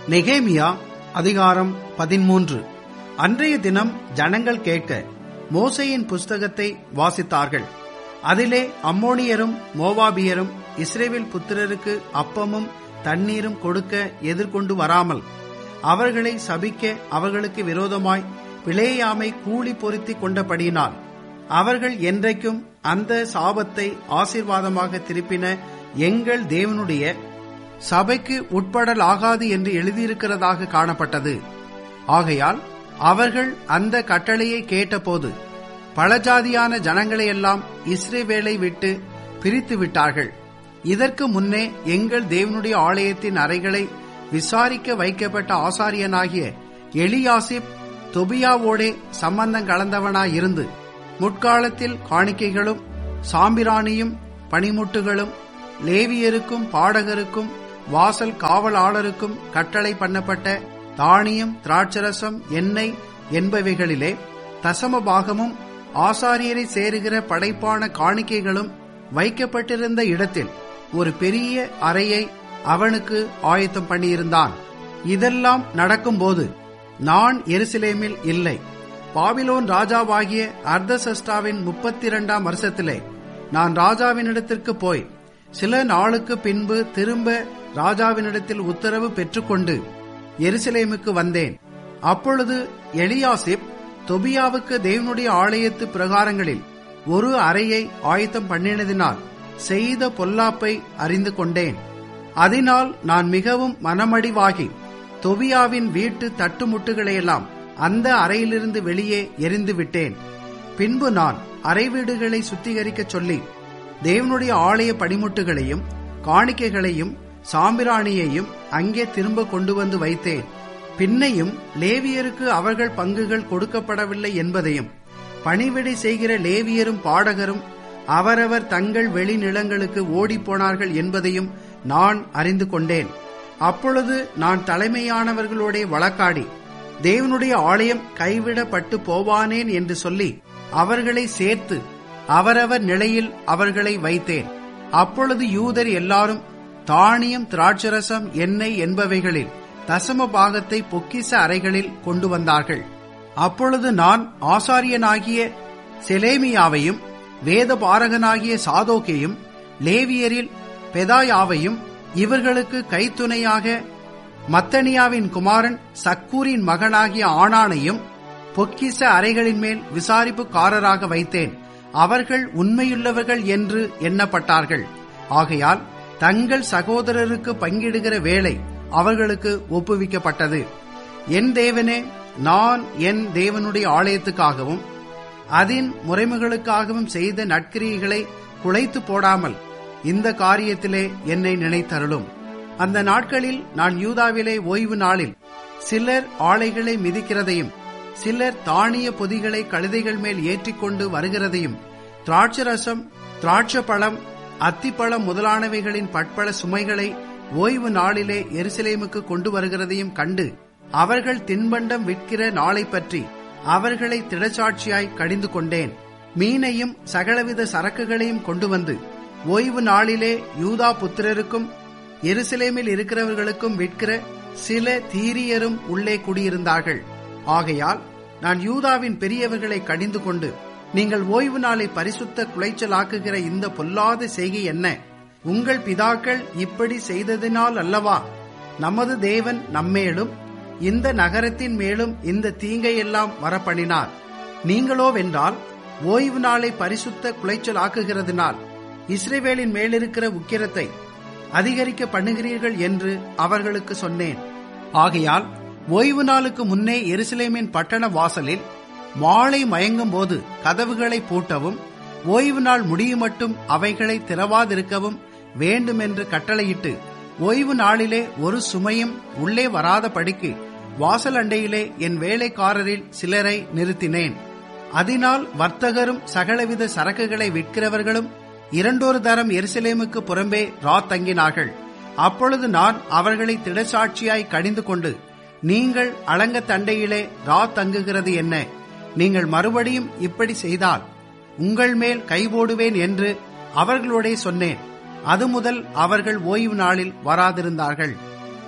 நெகேமியா அதிகாரம் பதிமூன்று அன்றைய தினம் ஜனங்கள் கேட்க மோசையின் புஸ்தகத்தை வாசித்தார்கள் அதிலே அம்மோனியரும் மோவாபியரும் இஸ்ரேவேல் புத்திரருக்கு அப்பமும் தண்ணீரும் கொடுக்க எதிர்கொண்டு வராமல் அவர்களை சபிக்க அவர்களுக்கு விரோதமாய் பிளேயாமை கூலி பொருத்தி கொண்டபடியினால் அவர்கள் என்றைக்கும் அந்த சாபத்தை ஆசீர்வாதமாக திருப்பின எங்கள் தேவனுடைய சபைக்கு உட்படலாகாது என்று எழுதியிருக்கிறதாக காணப்பட்டது ஆகையால் அவர்கள் அந்த கட்டளையை கேட்டபோது பலஜாதியான ஜனங்களையெல்லாம் இஸ்ரேவேலை விட்டு பிரித்து விட்டார்கள் இதற்கு முன்னே எங்கள் தேவனுடைய ஆலயத்தின் அறைகளை விசாரிக்க வைக்கப்பட்ட ஆசாரியனாகிய எலியாசிப் தொபியாவோடே சம்பந்தம் கலந்தவனாயிருந்து முற்காலத்தில் காணிக்கைகளும் சாம்பிராணியும் பனிமுட்டுகளும் லேவியருக்கும் பாடகருக்கும் வாசல் காவலாளருக்கும் கட்டளை பண்ணப்பட்ட தானியம் திராட்சரசம் எண்ணெய் என்பவைகளிலே தசம பாகமும் ஆசாரியரை சேருகிற படைப்பான காணிக்கைகளும் வைக்கப்பட்டிருந்த இடத்தில் ஒரு பெரிய அறையை அவனுக்கு ஆயத்தம் பண்ணியிருந்தான் இதெல்லாம் நடக்கும்போது நான் எருசலேமில் இல்லை பாபிலோன் ராஜாவாகிய அர்த்தசஷ்டாவின் முப்பத்தி இரண்டாம் வருஷத்திலே நான் ராஜாவினிடத்திற்கு போய் சில நாளுக்கு பின்பு திரும்ப ராஜாவினிடத்தில் உத்தரவு பெற்றுக்கொண்டு எருசலேமுக்கு வந்தேன் அப்பொழுது எலியாசிப் தொபியாவுக்கு தேவனுடைய ஆலயத்து பிரகாரங்களில் ஒரு அறையை ஆயத்தம் பண்ணினதினால் செய்த பொல்லாப்பை அறிந்து கொண்டேன் அதனால் நான் மிகவும் மனமடிவாகி தொபியாவின் வீட்டு தட்டுமுட்டுகளையெல்லாம் அந்த அறையிலிருந்து வெளியே எரிந்து விட்டேன் பின்பு நான் அறை வீடுகளை சுத்திகரிக்கச் சொல்லி தேவனுடைய ஆலய பணிமுட்டுகளையும் காணிக்கைகளையும் சாம்பிராணியையும் அங்கே திரும்ப கொண்டு வந்து வைத்தேன் பின்னையும் லேவியருக்கு அவர்கள் பங்குகள் கொடுக்கப்படவில்லை என்பதையும் பணிவிடை செய்கிற லேவியரும் பாடகரும் அவரவர் தங்கள் வெளிநிலங்களுக்கு ஓடிப்போனார்கள் என்பதையும் நான் அறிந்து கொண்டேன் அப்பொழுது நான் தலைமையானவர்களோட வழக்காடி தேவனுடைய ஆலயம் கைவிடப்பட்டு போவானேன் என்று சொல்லி அவர்களை சேர்த்து அவரவர் நிலையில் அவர்களை வைத்தேன் அப்பொழுது யூதர் எல்லாரும் தானியம் திராட்சரசம் எண்ணெய் என்பவைகளில் தசம பாகத்தை பொக்கிச அறைகளில் கொண்டு வந்தார்கள் அப்பொழுது நான் ஆசாரியனாகிய செலேமியாவையும் வேத பாரகனாகிய சாதோக்கையும் லேவியரில் பெதாயாவையும் இவர்களுக்கு கைத்துணையாக மத்தனியாவின் குமாரன் சக்கூரின் மகனாகிய ஆனானையும் பொக்கிச அறைகளின் மேல் விசாரிப்புக்காரராக வைத்தேன் அவர்கள் உண்மையுள்ளவர்கள் என்று எண்ணப்பட்டார்கள் ஆகையால் தங்கள் சகோதரருக்கு பங்கிடுகிற வேலை அவர்களுக்கு ஒப்புவிக்கப்பட்டது என் தேவனே நான் என் தேவனுடைய ஆலயத்துக்காகவும் அதன் முறைமைகளுக்காகவும் செய்த நட்கிரியைகளை குலைத்து போடாமல் இந்த காரியத்திலே என்னை நினைத்தருளும் அந்த நாட்களில் நான் யூதாவிலே ஓய்வு நாளில் சிலர் ஆலைகளை மிதிக்கிறதையும் சிலர் தானிய பொதிகளை கழுதைகள் மேல் ஏற்றிக்கொண்டு வருகிறதையும் திராட்சரசம் திராட்ச பழம் அத்திப்பழம் முதலானவைகளின் பட்பள சுமைகளை ஓய்வு நாளிலே எருசலேமுக்கு கொண்டு வருகிறதையும் கண்டு அவர்கள் தின்பண்டம் விற்கிற நாளை பற்றி அவர்களை திடச்சாட்சியாய் கடிந்து கொண்டேன் மீனையும் சகலவித சரக்குகளையும் கொண்டு வந்து ஓய்வு நாளிலே யூதா புத்திரருக்கும் எருசலேமில் இருக்கிறவர்களுக்கும் விற்கிற சில தீரியரும் உள்ளே குடியிருந்தார்கள் ஆகையால் நான் யூதாவின் பெரியவர்களை கடிந்து கொண்டு நீங்கள் ஓய்வு நாளை பரிசுத்த குலைச்சலாக்குகிற இந்த பொல்லாத செய்கை என்ன உங்கள் பிதாக்கள் இப்படி செய்ததினால் அல்லவா நமது தேவன் நம்மேலும் இந்த நகரத்தின் மேலும் இந்த தீங்கையெல்லாம் வரப்பண்ணினார் நீங்களோ வென்றால் ஓய்வு நாளை பரிசுத்த குலைச்சலாக்குகிறதுனால் இஸ்ரேவேலின் மேலிருக்கிற உக்கிரத்தை அதிகரிக்க பண்ணுகிறீர்கள் என்று அவர்களுக்கு சொன்னேன் ஆகையால் ஓய்வு நாளுக்கு முன்னே எருசலேமின் பட்டண வாசலில் மாலை மயங்கும் போது கதவுகளை பூட்டவும் ஓய்வு நாள் முடியும் மட்டும் அவைகளை திறவாதிருக்கவும் வேண்டுமென்று கட்டளையிட்டு ஓய்வு நாளிலே ஒரு சுமையும் உள்ளே வராத படிக்கு வாசல் அண்டையிலே என் வேலைக்காரரில் சிலரை நிறுத்தினேன் அதனால் வர்த்தகரும் சகலவித சரக்குகளை விற்கிறவர்களும் இரண்டொரு தரம் எருசலேமுக்கு புறம்பே ரா தங்கினார்கள் அப்பொழுது நான் அவர்களை திடசாட்சியாய் கடிந்து கொண்டு நீங்கள் அலங்க தண்டையிலே ரா தங்குகிறது என்ன நீங்கள் மறுபடியும் இப்படி செய்தால் உங்கள் மேல் கைபோடுவேன் என்று அவர்களோடே சொன்னேன் அது முதல் அவர்கள் ஓய்வு நாளில் வராதிருந்தார்கள்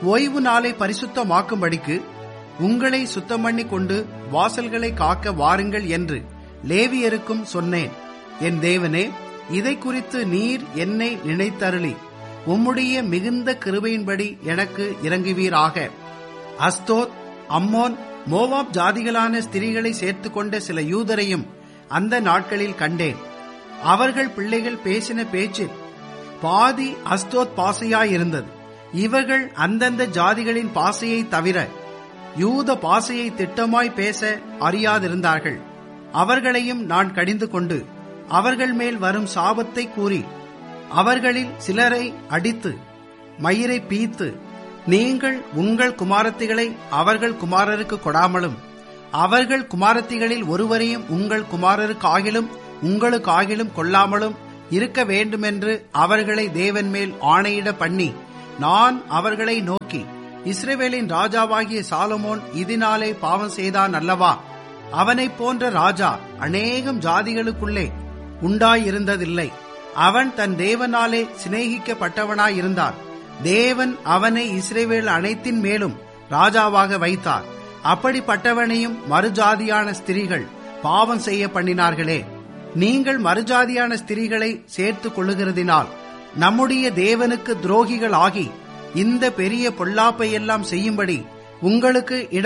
ஓய்வு நாளை பரிசுத்தமாக்கும்படிக்கு உங்களை சுத்தம் பண்ணி கொண்டு வாசல்களை காக்க வாருங்கள் என்று லேவியருக்கும் சொன்னேன் என் தேவனே இதை குறித்து நீர் என்னை நினைத்தருளி உம்முடைய மிகுந்த கிருபையின்படி எனக்கு இறங்குவீராக அஸ்தோத் அம்மோன் மோவாப் ஜாதிகளான ஸ்திரீகளை சேர்த்துக்கொண்ட சில யூதரையும் அந்த நாட்களில் கண்டேன் அவர்கள் பிள்ளைகள் பேசின பேச்சில் பாதி அஸ்தோத் பாசையாயிருந்தது இவர்கள் அந்தந்த ஜாதிகளின் பாசையை தவிர யூத பாசையை திட்டமாய் பேச அறியாதிருந்தார்கள் அவர்களையும் நான் கடிந்து கொண்டு அவர்கள் மேல் வரும் சாபத்தை கூறி அவர்களில் சிலரை அடித்து மயிரை பீத்து நீங்கள் உங்கள் குமாரத்திகளை அவர்கள் குமாரருக்கு கொடாமலும் அவர்கள் குமாரத்திகளில் ஒருவரையும் உங்கள் குமாரருக்காகிலும் உங்களுக்காகிலும் கொள்ளாமலும் இருக்க வேண்டுமென்று அவர்களை தேவன் மேல் ஆணையிட பண்ணி நான் அவர்களை நோக்கி இஸ்ரேவேலின் ராஜாவாகிய சாலமோன் இதனாலே பாவம் செய்தான் அல்லவா அவனைப் போன்ற ராஜா அநேகம் ஜாதிகளுக்குள்ளே உண்டாயிருந்ததில்லை அவன் தன் தேவனாலே சிநேகிக்கப்பட்டவனாயிருந்தான் தேவன் அவனை இஸ்ரேவேல் அனைத்தின் மேலும் ராஜாவாக வைத்தார் அப்படிப்பட்டவனையும் மறுஜாதியான ஸ்திரீகள் பாவம் செய்ய பண்ணினார்களே நீங்கள் மறுஜாதியான ஸ்திரீகளை சேர்த்துக் கொள்ளுகிறதினால் நம்முடைய தேவனுக்கு துரோகிகள் ஆகி இந்த பெரிய பொல்லாப்பை எல்லாம் செய்யும்படி உங்களுக்கு இடம்